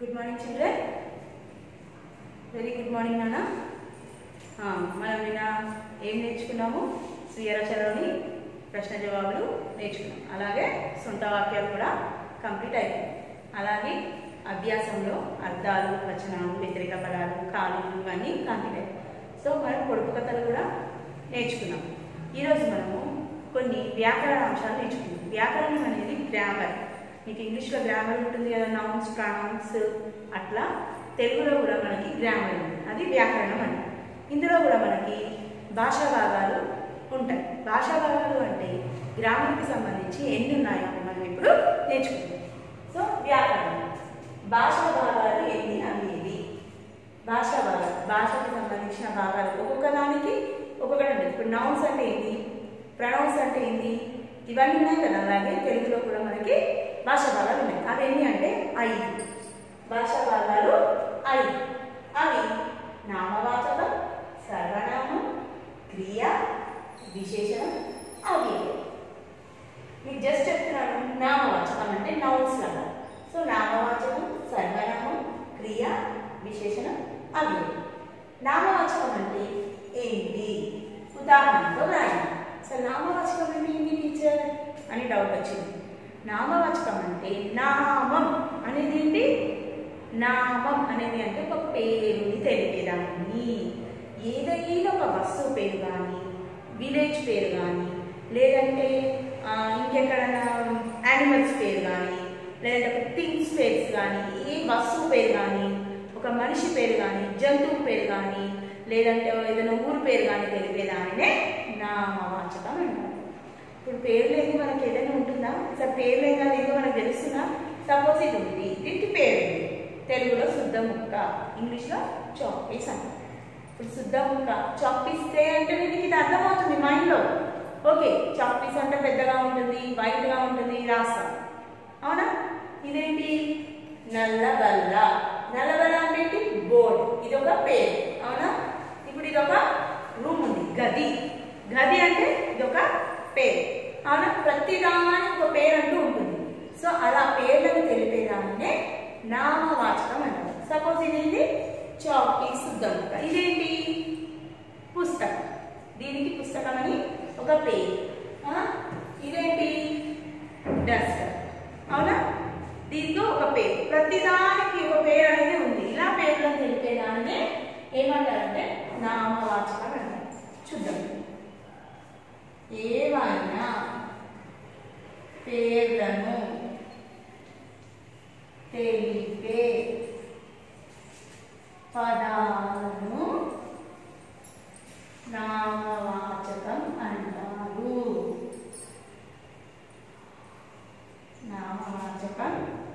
Good morning children very good morning నాన్న ఆ, మనం నిన్న ఏం నేర్చుకున్నాము స్వీయ రచనలోని ప్రశ్న జవాబులు నేర్చుకున్నాం అలాగే సొంత వాక్యాలు కూడా కంప్లీట్ అయిపోయాయి అలాగే అభ్యాసంలో అర్థాలు వచనాలు వ్యతిరేక పదాలు ఖాళీలు ఇవన్నీ కంప్లీట్ అయ్యాయి సో మనం పొడుపు కథలు కూడా నేర్చుకున్నాం ఈరోజు మనము కొన్ని వ్యాకరణ అంశాలు నేర్చుకున్నాం వ్యాకరణం అనేది గ్రామర్ మీకు ఇంగ్లీష్లో గ్రామర్ ఉంటుంది కదా నౌన్స్ ప్రొనౌన్స్ అట్లా తెలుగులో కూడా మనకి గ్రామర్ ఉంది అది వ్యాకరణం అంట ఇందులో కూడా మనకి భాషా భాగాలు ఉంటాయి భాషా భాగాలు అంటే గ్రామర్కి సంబంధించి ఎన్ని ఉన్నాయో మనం ఇప్పుడు నేర్చుకుంటాం సో వ్యాకరణం భాషా భాగాలు ఎన్ని అనేవి భాషా భాగాలు భాషకు సంబంధించిన భాగాలు ఒక్కొక్క దానికి ఒక్కొక్కటి ఉంటుంది ఇప్పుడు నౌన్స్ అంటే ఏంటి ప్రొనౌన్స్ అంటే ఏంటి ఇవన్నీ ఉన్నాయి కదా అలాగే తెలుగులో కూడా మనకి భాషా భాగాలు ఉన్నాయి అవి ఎన్ని అంటే ఐదు భాషా భాగాలు ఐదు అవి నామవాచకం సర్వనామం క్రియ విశేషణం అవ్యయం మీకు జస్ట్ చెప్తున్నాను నామవాచకం అంటే నౌన్స్ లాగా సో నామవాచకం సర్వనామం క్రియ విశేషణం అవ్యయం నామవాచకం అంటే ఏంటి ఉదాహరణతో రాయండి అసలు నామవాచకం అంటే ఏంటి టీచర్ అని డౌట్ వచ్చింది నామవాచకం అంటే నామం అనేది ఏంటి నామం అనేది అంటే ఒక పేరుని తెలిపేదాన్ని ఏదైనా ఒక వస్తువు పేరు కానీ విలేజ్ పేరు కానీ లేదంటే ఆ, ఇంకెక్కడైనా యానిమల్స్ పేరు కానీ లేదంటే ఒక థింగ్స్ పేర్స్ కానీ ఏ వస్తువు పేరు కానీ ఒక మనిషి పేరు కానీ జంతువు పేరు కానీ లేదంటే ఏదైనా ఊరు పేరు కానీ తెలిపేదానినే నామవాచకం అంటారు ఇప్పుడు పేరు లేని మనకి ఏదైనా ఉంటుందా అసలు పేరు లేదా లేదో మనకు తెలుస్తుందా సపోజ్ ఇది ఉంది దీనికి పేరు ఉంది తెలుగులో శుద్ధ ముక్క ఇంగ్లీష్లో చాక్పీస్ అంటారు ఇప్పుడు శుద్ధ ముక్క చాక్పీస్తే అంటే నీకు ఇది అర్థమవుతుంది మైండ్లో ఓకే చాక్పీస్ అంటే పెద్దగా ఉంటుంది వైట్గా ఉంటుంది రాస్తాం అవునా ఇదేంటి నల్లబల్ల నల్లబల్ల అంటే ఏంటి బోర్డ్ ఇది ఒక పేరు అవునా ఇప్పుడు ఇది ఒక రూమ్ ఉంది గది గది అంటే ఇది ఒక పేరు అవునా ప్రతి దానికి ఒక పేరు అంటూ ఉంటుంది సో అలా పేర్లను తెలిపేదాన్నే నామవాచకం అంటారు సపోజ్ ఇదేంటి చాక్పీ శుద్ధముక ఇదేంటి పుస్తకం దీనికి పుస్తకం అని ఒక పేరు ఆ? ఇదేంటి డస్టర్ అవునా దీంతో ఒక పేరు ప్రతిదానికి ఒక పేరు అనేది ఉంది ఇలా పేర్లను తెలిపేదాన్ని ఏమంటారంటే నామవాచకం అంటారు చూద్దాం ఏవైనా పేర్లను తెలిపే పదాలను నామవాచకం అంటారు నామవాచకం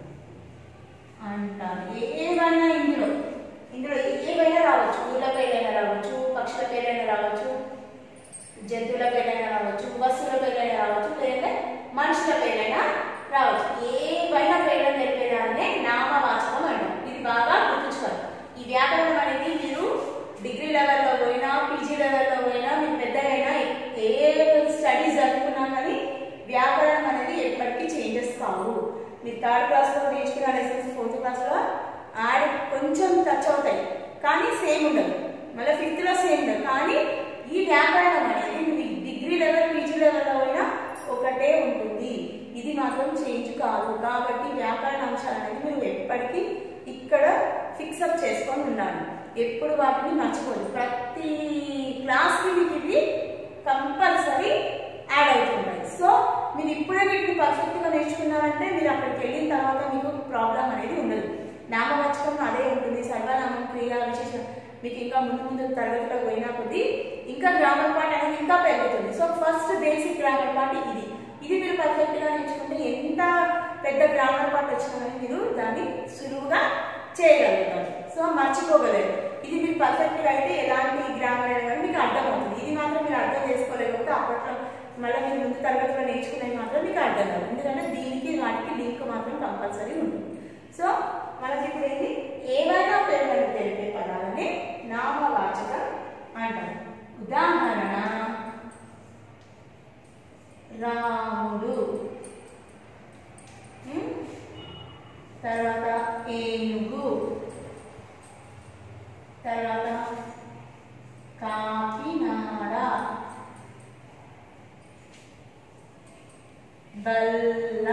అంటారు ఏ- ఏవైనా ఇందులో ఇందులో ఏవైనా రావచ్చు ఊళ్ళ పేరైనా రావచ్చు పక్షుల పేరైనా రావచ్చు జంతువుల పేరైనా రావచ్చు వస్తువుల పేరైనా రావచ్చు లేదంటే మనుషుల పేరైనా రావచ్చు ఏవైనా పేర్లను తెలిపేదాన్నే నామవాచకం అంటాం ఇది బాగా గుర్తుంచుకోవాలి ఈ వ్యాకరణం అనేది మీరు డిగ్రీ లెవెల్లో పోయినా పీజీ లెవెల్లో పోయినా మీరు పెద్దగైనా ఏ స్టడీస్ చదువుకున్నా కానీ వ్యాకరణం అనేది ఎప్పటికీ చేంజెస్ కావు మీరు థర్డ్ క్లాస్లో నేర్చుకున్న లెసన్స్ ఫోర్త్ క్లాస్లో యాడ్ కొంచెం టచ్ అవుతాయి కానీ సేమ్ ఉండదు మళ్ళీ ఫిఫ్త్లో సేమ్ ఉండదు కానీ ఈ వ్యాకరణం అనేది నువ్వు డిగ్రీ లెవెల్ పీజీ లెవెల్లో పోయినా ఒకటే ఉంటుంది ఇది మాత్రం చేంజ్ కాదు కాబట్టి వ్యాకరణ అంశాలు అనేది మీరు ఎప్పటికీ ఇక్కడ ఫిక్సప్ చేసుకొని ఉండాలి ఎప్పుడు వాటిని మర్చిపోదు ప్రతి క్లాస్కి మీకు ఇవి కంపల్సరీ యాడ్ అవుతుంటాయి సో మీరు ఇప్పుడే వీటిని పర్ఫెక్ట్గా నేర్చుకున్నారంటే మీరు అక్కడికి వెళ్ళిన తర్వాత మీకు ప్రాబ్లం అనేది ఉండదు నామవాచకం అదే ఉంటుంది సర్వనామం క్రియ విశేషం మీకు ఇంకా ముందు ముందు తరగతిలో పోయినా కొద్దీ ఇంకా గ్రామర్ పార్ట్ అనేది ఇంకా పెరుగుతుంది so first basic grammar part ఇది ఇది మీరు పర్ఫెక్ట్గా నేర్చుకుంటే ఎంత పెద్ద గ్రామర్ పార్ట్ వచ్చినా కానీ మీరు దాన్ని సులువుగా చేయగలుగుతారు సో మర్చిపోగలేరు ఇది మీరు పర్ఫెక్ట్గా అయితే ఎలాంటి గ్రామర్ అయినా కానీ మీకు అర్థమవుతుంది ఇది మాత్రం మీరు అర్థం చేసుకోలేకపోతే అప్పట్లో మళ్ళీ మీరు ముందు తరగతిలో నేర్చుకునేది మాత్రం మీకు అర్థం కాదు ఎందుకంటే దీనికి వాటికి లింక్ మాత్రం కంపల్సరీ ఉంటుంది సో మనకి ఇప్పుడు ఏంటి ఏవైనా పేర్లను తెలిపే పదాలని నామవాచకం అంటారు ఉదాహరణ రాముడు ఉం? తర్వాత తర్వాత ఏనుగు తర్వాత కాకినాడ బల్ల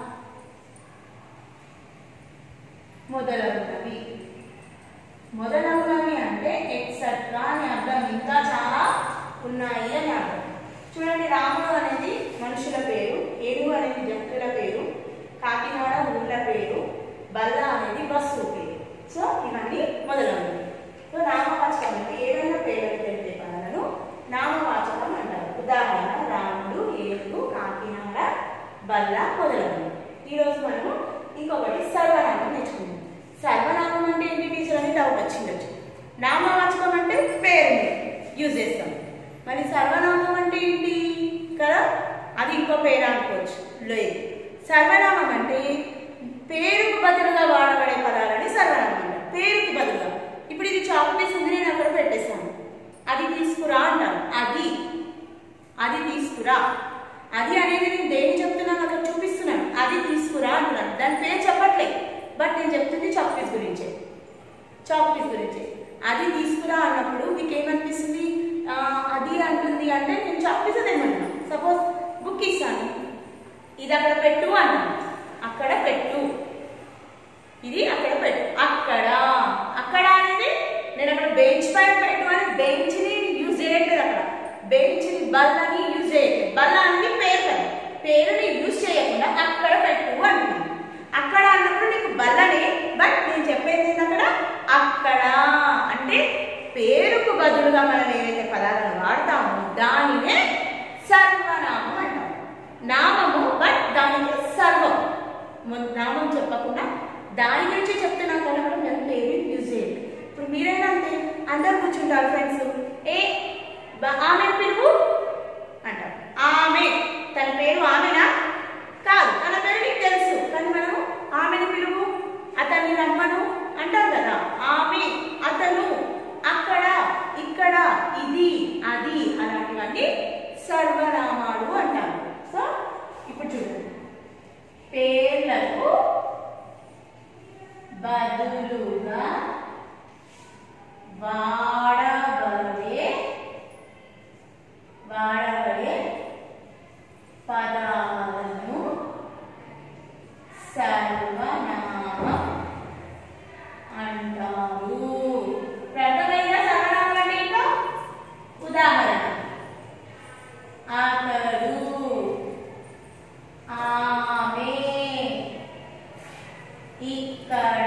మొదలగునవి మొదలగునవి అంటే ఎక్సెట్రా అని అర్థం ఇంకా చాలా ఉన్నాయి అని అర్థం చూడండి రాముడు అనేది మనుషుల పేరు ఏనుగు అనేది జంతువుల పేరు కాకినాడ ఊళ్ళ పేరు బల్ల అనేది వస్తువు పేరు సో ఇవన్నీ మొదలగునవి సో నామవాచకం అంటే ఏదైనా పేర్లు తెలిపే పదాలను నామవాచకం అంటారు ఉదాహరణ రాముడు ఏనుగు కాకినాడ బల్ల మొదలగునవి ఈరోజు మనము ఇంకొకటి సర్వనామం నేర్చుకుందాం సర్వనామం అంటే ఏంటి టీచర్ అని డౌట్ వచ్చిండొచ్చు నామవాచకం అంటే పేరు యూజ్ చేస్తాం మరి సర్వనామం అంటే ఏంటి కదా అది ఇంకో పేరు అనుకోవచ్చు లేదు సర్వనామం అంటే పేరుకు బదులుగా వాడబడే పదాలని సర్వనామం అంటారు పేరుకి బదులుగా ఇప్పుడు ఇది చాక్ పీస్ ఉంది నేను అక్కడ పెట్టేశాను అది తీసుకురా అంటాను అది అది తీసుకురా అది అనేది నేను దేని చెప్తున్నాను అక్కడ చూపిస్తున్నాను అది తీసుకురా అంటున్నాను దాని పేరు చెప్పట్లేదు బట్ నేను చెప్తుంది చాక్ పీస్ గురించే చాక్ పీస్ గురించి అది తీసుకురా అన్నప్పుడు మీకు ఏమనిపిస్తుంది ఆ, అది అంటుంది అంటే నేను చాక్ పీస్ తెమ్మంటున్నాను సపోజ్ బుక్ ఇస్తాను ఇది అక్కడ పెట్టు అంటాను అక్కడ పెట్టు ఇది అక్కడ పెట్టు అక్కడ అక్కడ అనేది నేను అక్కడ బెంచ్ పైన పెట్టు అని బెంచ్ని యూజ్ చేయట్లేదు అక్కడ బెంచ్ని బల్లని యూజ్ చేయట్లేదు బల్ల అనేది పేరు కదా పేరుని యూజ్ చేయకుండా అక్కడ పెట్టు అంటున్నాను అక్కడ అన్నప్పుడు నీకు బల్లనే బట్ నేను చెప్పేది ఏంటి అక్కడ అక్కడ అంటే పేరుకు బదులుగా మనం ఏవైతే పదాలను వాడతామో దానినే సర్వనామం అంటాం నామము బట్ దానికి సర్వం మొ- నామం చెప్పకుండా దాని గురించి చెప్తున్నాం కానీ అక్కడ మేము పేరు యూజ్ చేయాలి ఇప్పుడు మీరైనా అంతే అందరు కూర్చుంటారు ఫ్రెండ్స్ ఏ బ- ఆమె పిలువు అంటారు ఆమె తన పేరు ఆమెనా కాదు తన పేరు నీకు తెలుసు కానీ మనము ఆమెను పిలువు అతన్ని రమ్మను అంటాం కదా ఆమె అతను అక్కడ ఇక్కడ ఇది అది అలాంటివన్నీ సర్వనామాలు అంటారు సో ఇప్పుడు చూడండి పేర్లకు బదులుగా వాడబడే వాడబడే పదాలను సర్వనామం అంటారు ప్రథమైన సర్వనామం అంటే ఏంటో ఉదాహరణ అతడు ఆమె ఇక్కడ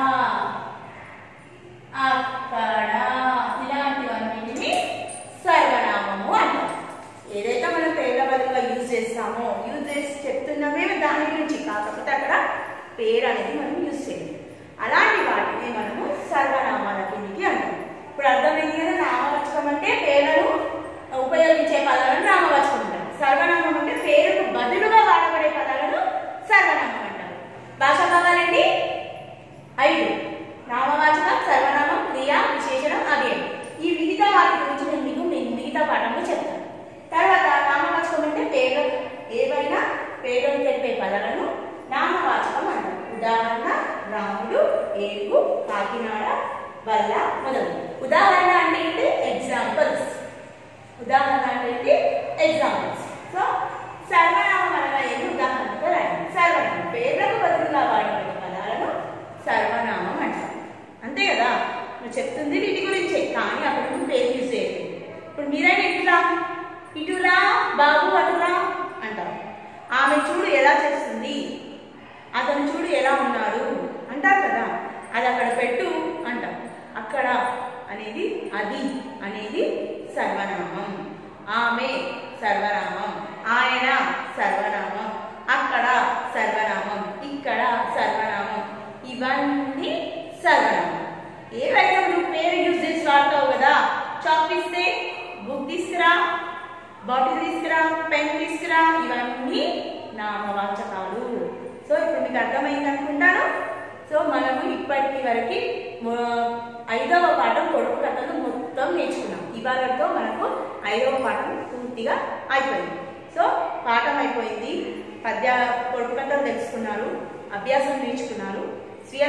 అక్కడ ఇలాంటివన్నిటిని సర్వనామము అంటారు ఏదైతే మనం పేర్ల బదులుగా యూజ్ చేస్తామో యూజ్ చేసి చెప్తున్నామే దాని గురించి కాకపోతే అక్కడ పేరు అనేది మనం యూజ్ చేయాలి అలాంటి వాటిని మనము సర్వనామాల కిందికి అంటాం ఇప్పుడు అర్థమైంది కదా నామవాచకం అంటే పేర్లను ఉపయోగించే పదాలను నామవాచకం అంటారు సర్వనామం అంటే పేరుకు బదులుగా వాడబడే పదాలను సర్వనామం అంటారు భాష కావాలండి ఐదు నామవాచకం సర్వనామం క్రియ విశేషణం అవ్యయం ఈ మిగతా వాటి గురించి నేను మీకు మీ- మిగతా పాఠంలో చెప్తాను తర్వాత నామవాచకం అంటే పేరు ఏవైనా పేరును తెలిపే పదాలను నామవాచకం అంటారు ఉదాహరణ రాముడు ఏనుగు కాకినాడ వల్ల మొదలు ఉదాహరణ అంటే ఏంటి ఎగ్జాంపుల్స్ ఉదాహరణ అంటే ఏంటి ఎగ్జాంపుల్స్ సో సర్వనామం అనగా ఏంటి ఉదాహరణతో రాయండి సర్వనామం పేర్లకు బదులుగా వాడబడే పదాలను సర్వనామం అంటారు అంతే కదా నువ్వు చెప్తుంది వీటి గురించే కానీ అక్కడ నువ్వు పేరు యూజ్ చేయలేదు ఇప్పుడు మీరైనా ఇటురా ఇటురా బాబు అటురా అంటారు ఆమె చూడు ఎలా చేస్తుంది అతను చూడు ఎలా ఉన్నాడు అంటారు కదా అది అక్కడ పెట్టు అంటాం అక్కడ అనేది అది అనేది సర్వనామం ఆమె సర్వనామం ఆయన సర్వనామం అక్కడ సర్వనామం ఇక్కడ సర్వనామం ఇవన్నీ సర్వనామం ఏవైతే నువ్వు పేరు యూజ్ చేసి వాడతావు కదా చాక్ ఇస్తే బుక్ తీసుకురా బాటిల్ తీసుకురా పెన్ తీసుకురా ఇవన్నీ నామవాచకాలు సో ఇప్పుడు మీకు అర్థమైంది అనుకుంటాను సో మనము ఇప్పటి వరకు మొ- ఐదవ పాఠం పొడుపు కథలు మొత్తం నేర్చుకున్నాం ఇవాళతో మనకు ఐదవ పాఠం పూర్తిగా అయిపోయింది సో పాఠం అయిపోయింది పద్య పొడుపు కథలు తెలుసుకున్నారు అభ్యాసం నేర్చుకున్నారు స్వీయ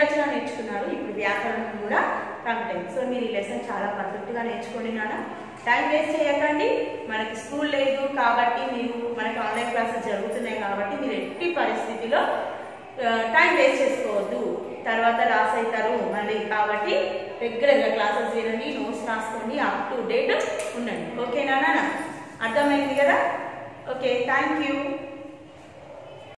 చేసుకున్నారు ఇప్పుడు వ్యాకరణం కూడా కంప్లీట్ అయింది సో మీరు ఈ లెసన్ చాలా పర్ఫెక్ట్గా నేర్చుకోండి నాన్న టైం వేస్ట్ చేయకండి మనకి స్కూల్ లేదు కాబట్టి మీరు మనకి ఆన్లైన్ క్లాసెస్ జరుగుతున్నాయి కాబట్టి మీరు ఎట్టి పరిస్థితిలో ఆ, టైం వేస్ట్ చేసుకోవద్దు తర్వాత రాస్ అవుతారు మళ్ళీ కాబట్టి రెగ్యులర్గా క్లాసెస్ వినండి నోట్స్ రాసుకోండి అప్ టు డేట్ ఉండండి ఓకేనా నాన్న అర్థమైంది కదా ఓకే థ్యాంక్ యూ